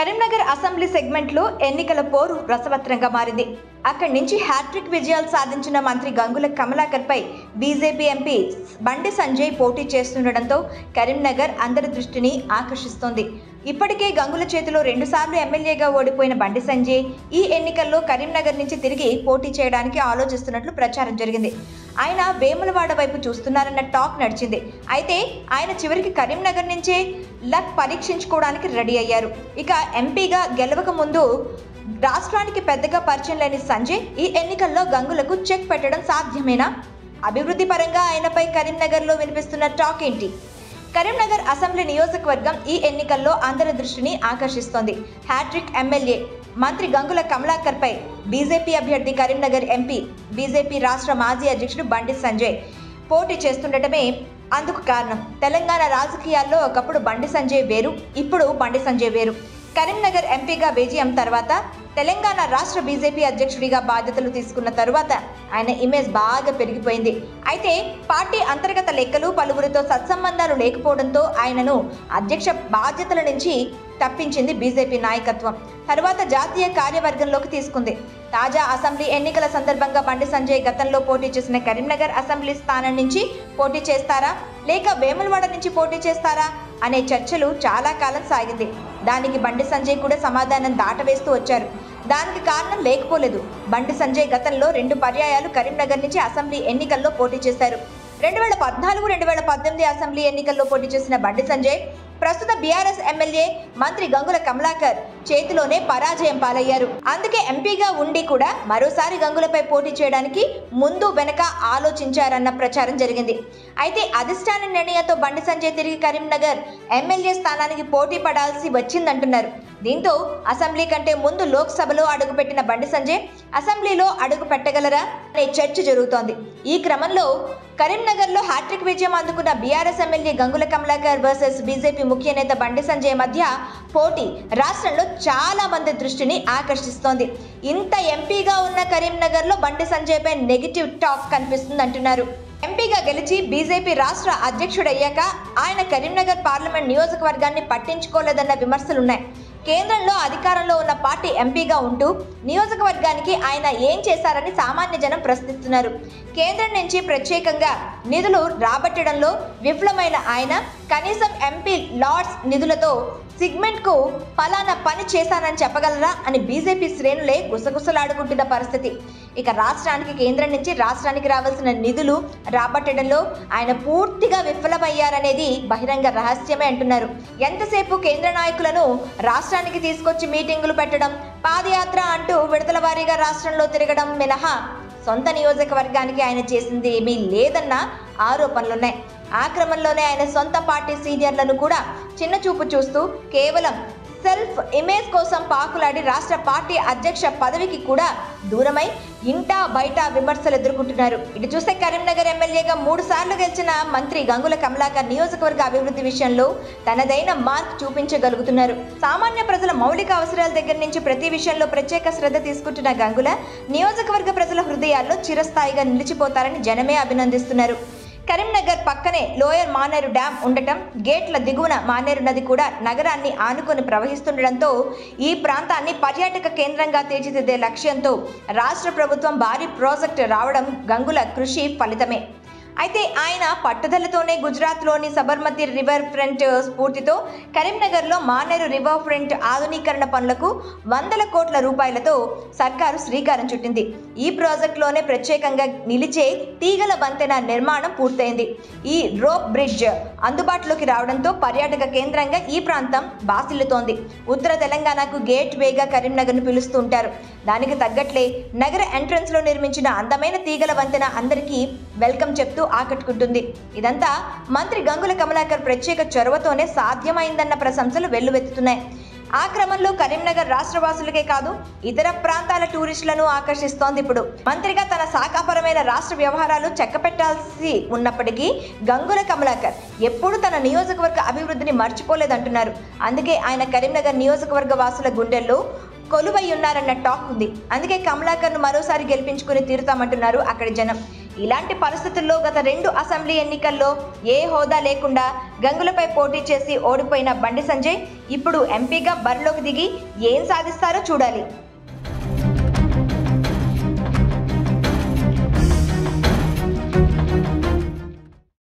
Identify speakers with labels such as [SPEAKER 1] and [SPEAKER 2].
[SPEAKER 1] Karimnagar assembly సెగ్మెంట్లో ఎన్నికల పోరు రసవత్రంగా మారింది అక్కడి నుంచి హ్యాట్రిక్ విజయాలు సాధించిన మంత్రి గంగుల కమలాకర్పై బీజేపీ ఎంపీ బండి సంజయ్ పోటీ చేస్తుండటంతో కరీంనగర్ అందరి దృష్టిని ఆకర్షిస్తోంది ఇప్పటికే గంగుల చేతిలో రెండుసార్లు ఎమ్మెల్యేగా ఓడిపోయిన బండి సంజయ్ ఈ ఎన్నికల్లో కరీంనగర్ నుంచి తిరిగి పోటీ చేయడానికి ఆలోచిస్తున్నట్లు ప్రచారం జరిగింది ఆయన వేములవాడ వైపు చూస్తున్నారన్న టాక్ నడిచింది అయితే ఆయన చివరికి కరీంనగర్ నుంచే లక్ పరీక్షించుకోవడానికి రెడీ అయ్యారు ఇక ఎంపీగా గెలవక ముందు రాష్ట్రానికి పెద్దగా పరిచయం లేని సంజయ్ ఈ ఎన్నికల్లో గంగులకు చెక్ పెట్టడం సాధ్యమేనా అభివృద్ధి పరంగా ఆయనపై కరీంనగర్లో వినిపిస్తున్న టాక్ ఏంటి కరీంనగర్ అసెంబ్లీ నియోజకవర్గం ఈ ఎన్నికల్లో అందరి దృష్టిని ఆకర్షిస్తోంది హ్యాట్రిక్ ఎమ్మెల్యే మంత్రి గంగుల కమలాకర్పై బీజేపీ అభ్యర్థి కరీంనగర్ ఎంపీ బీజేపీ రాష్ట్ర మాజీ అధ్యక్షుడు బండి సంజయ్ పోటీ చేస్తుండటమే అందుకు కారణం తెలంగాణ రాజకీయాల్లో ఒకప్పుడు బండి సంజయ్ వేరు ఇప్పుడు బండి సంజయ్ వేరు కరీంనగర్ ఎంపీగా విజయం తర్వాత తెలంగాణ రాష్ట్ర బీజేపీ అధ్యక్షుడిగా బాధ్యతలు తీసుకున్న తరువాత ఆయన ఇమేజ్ బాగా పెరిగిపోయింది అయితే పార్టీ అంతర్గత లెక్కలు పలువురితో సత్సంబంధాలు లేకపోవడంతో ఆయనను అధ్యక్ష బాధ్యతల నుంచి తప్పించింది బీజేపీ నాయకత్వం తరువాత జాతీయ కార్యవర్గంలోకి తీసుకుంది తాజా అసెంబ్లీ ఎన్నికల సందర్భంగా బండి సంజయ్ గతంలో పోటీ చేసిన కరీంనగర్ అసెంబ్లీ స్థానం నుంచి పోటీ చేస్తారా లేక వేములవాడ నుంచి పోటీ చేస్తారా అనే చర్చలు చాలా కాలం సాగింది దానికి బండి సంజయ్ కూడా సమాధానం దాటవేస్తూ వచ్చారు దానికి కారణం లేకపోలేదు బండి సంజయ్ గతంలో రెండు పర్యాయాలు కరీంనగర్ నుంచి అసెంబ్లీ ఎన్నికల్లో పోటీ చేశారు రెండు వేల పద్నాలుగు రెండు వేల పద్దెనిమిది అసెంబ్లీ ఎన్నికల్లో పోటీ చేసిన బండి సంజయ్ ప్రస్తుత బీఆర్ఎస్ ఎమ్మెల్యే మంత్రి గంగుల కమలాకర్ చేతిలోనే పరాజయం పాలయ్యారు అందుకే ఎంపీగా ఉండి కూడా మరోసారి గంగులపై పోటీ చేయడానికి ముందు వెనక ఆలోచించారన్న ప్రచారం జరిగింది అయితే అధిష్టాన నిర్ణయంతో బండి సంజయ్ తిరిగి కరీంనగర్ ఎమ్మెల్యే స్థానానికి పోటీ పడాల్సి వచ్చిందంటున్నారు దీంతో అసెంబ్లీ కంటే ముందు లోక్సభలో అడుగుపెట్టిన బండి సంజయ్ అసెంబ్లీలో అడుగు పెట్టగలరా అనే చర్చ జరుగుతోంది ఈ క్రమంలో కరీంనగర్లో హ్యాట్రిక్ విజయం అందుకున్న BRS MLA Gangula Kamalakar versus BJP ముఖ్య నేత బండి సంజయ్ మధ్య పోటీ రాష్ట్రంలో చాలా మంది దృష్టిని ఆకర్షిస్తోంది ఇంత ఎంపీగా ఉన్న కరీంనగర్లో బండి సంజయ్పై నెగిటివ్ టాక్ కనిపిస్తుంది అంటున్నారు ఎంపీగా గెలిచి బీజేపీ రాష్ట్ర అధ్యక్షుడయ్యాక ఆయన కరీంనగర్ పార్లమెంట్ నియోజకవర్గాన్ని పట్టించుకోలేదన్న విమర్శలున్నాయి కేంద్రంలో అధికారంలో ఉన్న పార్టీ ఎంపీగా ఉంటూ నియోజకవర్గానికి ఆయన ఏం చేశారని సామాన్య జనం ప్రశ్నిస్తున్నారు కేంద్రం నుంచి ప్రత్యేకంగా నిధులు రాబట్టడంలో విఫలమైన ఆయన కనీసం ఎంపీ లార్డ్స్ నిధులతో సిగ్మెంట్కు ఫలానా పని చేశానని చెప్పగలరా అని బీజేపీ శ్రేణులే గుసగుసలాడుకుంటున్న పరిస్థితి ఇక రాష్ట్రానికి కేంద్రం నుంచి రాష్ట్రానికి రావాల్సిన నిధులు రాబట్టడంలో ఆయన పూర్తిగా విఫలమయ్యారనేది బహిరంగ రహస్యమే అంటున్నారు ఎంతసేపు కేంద్ర నాయకులను రాష్ట్రానికి తీసుకొచ్చి మీటింగులు పెట్టడం పాదయాత్ర అంటూ విడతల వారీగా రాష్ట్రంలో తిరగడం మినహా సొంత నియోజకవర్గానికి ఆయన చేసింది ఏమీ లేదన్న ఆరోపణలున్నాయి ఆ క్రమంలోనే ఆయన సొంత పార్టీ సీనియర్లను కూడా చిన్న చూపు చూస్తూ కేవలం సెల్ఫ్ ఇమేజ్ కోసం పాకులాడి రాష్ట్ర పార్టీ అధ్యక్ష పదవికి కూడా దూరమై ఇంటా బయట విమర్శలు ఎదుర్కొంటున్నారు ఇటు చూస్తే కరీంనగర్ ఎమ్మెల్యేగా మూడు సార్లు గెలిచిన మంత్రి గంగుల కమలాకర్ నియోజకవర్గ అభివృద్ధి విషయంలో తనదైన మార్క్ చూపించగలుగుతున్నారు సామాన్య ప్రజల మౌలిక అవసరాల దగ్గర నుంచి ప్రతి విషయంలో ప్రత్యేక శ్రద్ధ తీసుకుంటున్న గంగుల నియోజకవర్గ ప్రజల హృదయాల్లో చిరస్థాయిగా నిలిచిపోతారని జనమే అభినందిస్తున్నారు కరీంనగర్ పక్కనే లోయర్ మానేరు డ్యాం ఉండటం గేట్ల దిగువన మానేరు నది కూడా నగరాన్ని ఆనుకొని ప్రవహిస్తుండటంతో ఈ ప్రాంతాన్ని పర్యాటక కేంద్రంగా తీర్చిదిద్దే లక్ష్యంతో రాష్ట్ర ప్రభుత్వం భారీ ప్రాజెక్టు రావడం గంగుల కృషి ఫలితమే అయితే ఆయన పట్టుదలతోనే గుజరాత్లోని సబర్మతి రివర్ ఫ్రంట్ స్ఫూర్తితో కరీంనగర్లో మానేరు రివర్ ఫ్రంట్ ఆధునీకరణ పనులకు వందల కోట్ల రూపాయలతో సర్కారు శ్రీకారం చుట్టింది ఈ ప్రాజెక్టులోనే ప్రత్యేకంగా నిలిచే తీగల వంతెన నిర్మాణం పూర్తయింది ఈ రోప్ బ్రిడ్జ్ అందుబాటులోకి రావడంతో పర్యాటక కేంద్రంగా ఈ ప్రాంతం బాసిల్లుతోంది ఉత్తర తెలంగాణకు గేట్ వేగా కరీంనగర్ను పిలుస్తూ ఉంటారు దానికి తగ్గట్లే నగర ఎంట్రన్స్ లో నిర్మించిన అందమైన తీగల వంతెన అందరికీ వెల్కమ్ చెప్తూ ఆకట్టుకుంటుంది ఇదంతా మంత్రి గంగుల కమలాకర్ ప్రత్యేక చొరవతోనే సాధ్యమైందన్న ప్రశంసలు వెల్లువెత్తుతున్నాయి ఆ క్రమంలో కరీంనగర్ రాష్ట్రవాసులకే కాదు ఇతర ప్రాంతాల టూరిస్టులను ఆకర్షిస్తోంది ఇప్పుడు మంత్రిగా తన శాఖాపరమైన రాష్ట్ర వ్యవహారాలు చెక్కపెట్టాల్సి ఉన్నప్పటికీ గంగుల కమలాకర్ ఎప్పుడూ తన నియోజకవర్గ అభివృద్ధిని మర్చిపోలేదంటున్నారు అందుకే ఆయన కరీంనగర్ నియోజకవర్గ వాసుల గుండెల్లో కొలువై ఉన్నారన్న టాక్ ఉంది అందుకే కమలాకర్ను మరోసారి గెలిపించుకుని తీరుతామంటున్నారు అక్కడి జనం ఇలాంటి పరిస్థితుల్లో గత రెండు అసెంబ్లీ ఎన్నికల్లో ఏ హోదా లేకుండా గంగులపై పోటీ చేసి ఓడిపోయిన బండి సంజయ్ ఇప్పుడు ఎంపీగా బరిలోకి దిగి ఏం సాధిస్తారో చూడాలి